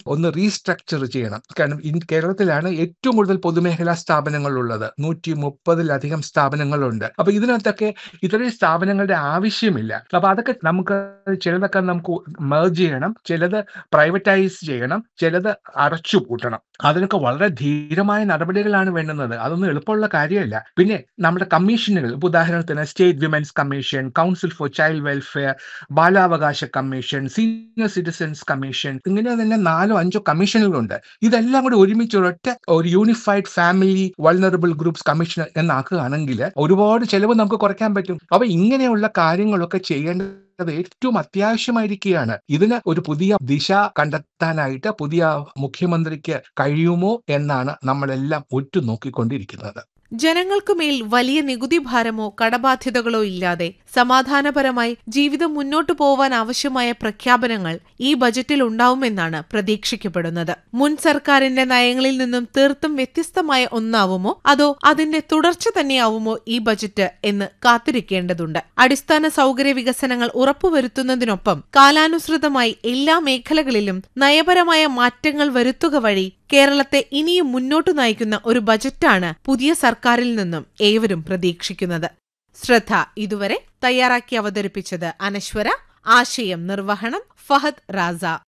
ഒന്ന് റീസ്ട്രക്ചർ ചെയ്യണം കാരണം ഇൻ കേരളത്തിലാണ് ഏറ്റവും കൂടുതൽ പൊതുമേഖലാ സ്ഥാപനങ്ങൾ ഉള്ളത് നൂറ്റി മുപ്പതിലധികം സ്ഥാപനങ്ങളുണ്ട് അപ്പൊ ഇതിനകത്തൊക്കെ ഇത്രയും സ്ഥാപനങ്ങളുടെ ആവശ്യമില്ല അപ്പൊ അതൊക്കെ നമുക്ക് ചിലതൊക്കെ നമുക്ക് മേർജ് ചെയ്യണം ചിലത് പ്രൈവറ്റൈസ് ചെയ്യണം ചിലത് അടച്ചു പൂട്ടണം അതിനൊക്കെ വളരെ ധീരമായ നടപടികളാണ് വേണ്ടുന്നത് അതൊന്നും എളുപ്പമുള്ള കാര്യമല്ല പിന്നെ നമ്മുടെ കമ്മീഷനുകൾ ഇപ്പൊ ഉദാഹരണത്തിന് state women's commission council for child welfare ബാലാവകാശ കമ്മീഷൻ സീനിയർ സിറ്റിസൺസ് കമ്മീഷൻ ഇങ്ങനെ തന്നെ നാലോ അഞ്ചോ കമ്മീഷനുകളുണ്ട് ഇതെല്ലാം കൂടി ഒരുമിച്ച് ഒരൊറ്റ ഒരു unified family vulnerable groups commission എന്നാക്കുകയാണെങ്കിൽ ഒരുപാട് ചെലവ് നമുക്ക് കുറയ്ക്കാൻ പറ്റും അപ്പൊ ഇങ്ങനെയുള്ള കാര്യങ്ങളൊക്കെ ചെയ്യേണ്ടത് ഏറ്റവും അത്യാവശ്യമായിരിക്കുകയാണ് ഇതിന് ഒരു പുതിയ ദിശ കണ്ടെത്താനായിട്ട് പുതിയ മുഖ്യമന്ത്രിക്ക് കഴിയുമോ എന്നാണ് നമ്മളെല്ലാം ഉറ്റുനോക്കിക്കൊണ്ടിരിക്കുന്നത് ജനങ്ങൾക്കുമേൽ വലിയ നികുതി ഭാരമോ കടബാധ്യതകളോ ഇല്ലാതെ സമാധാനപരമായി ജീവിതം മുന്നോട്ടു പോവാൻ ആവശ്യമായ പ്രഖ്യാപനങ്ങൾ ഈ ബജറ്റിൽ ഉണ്ടാവുമെന്നാണ് പ്രതീക്ഷിക്കപ്പെടുന്നത് മുൻ സർക്കാരിന്റെ നയങ്ങളിൽ നിന്നും തീർത്തും വ്യത്യസ്തമായ ഒന്നാവുമോ അതോ അതിന്റെ തുടർച്ച തന്നെയാവുമോ ഈ ബജറ്റ് എന്ന് കാത്തിരിക്കേണ്ടതുണ്ട് അടിസ്ഥാന സൗകര്യ വികസനങ്ങൾ ഉറപ്പുവരുത്തുന്നതിനൊപ്പം കാലാനുസൃതമായി എല്ലാ മേഖലകളിലും നയപരമായ മാറ്റങ്ങൾ വരുത്തുക വഴി കേരളത്തെ ഇനിയും മുന്നോട്ടു നയിക്കുന്ന ഒരു ബജറ്റാണ് പുതിയ സർക്കാരിൽ നിന്നും ഏവരും പ്രതീക്ഷിക്കുന്നത് ശ്രദ്ധ ഇതുവരെ തയ്യാറാക്കി അവതരിപ്പിച്ചത് അനശ്വര ആശയം നിർവഹണം ഫഹദ് റാസ